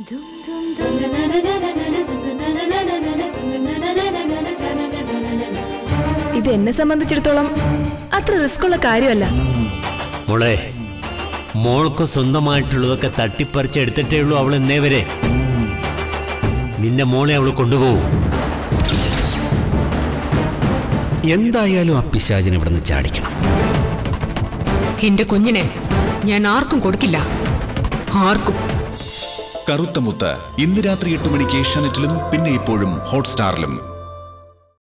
ഇത് എന്നെ സംബന്ധിച്ചിടത്തോളം അത്ര റിസ്ക് ഉള്ള കാര്യമല്ല മോളെ മോൾക്ക് സ്വന്തമായിട്ടുള്ളതൊക്കെ തട്ടിപ്പറിച്ചെടുത്തിട്ടേ ഉള്ളൂ അവൾ എന്നേ വരെ നിന്റെ മോളെ അവൾ കൊണ്ടുപോകും എന്തായാലും ആ പിശാചിനെ ഇവിടുന്ന് ചാടിക്കണം എന്റെ കുഞ്ഞിനെ ഞാൻ ആർക്കും കൊടുക്കില്ല ആർക്കും കറുത്ത മുത്ത് ഇന്ന് രാത്രി എട്ട് മണിക്ക് ഏഷ്യാനെറ്റിലും പിന്നെ ഇപ്പോഴും ഹോട്ട്സ്റ്റാറിലും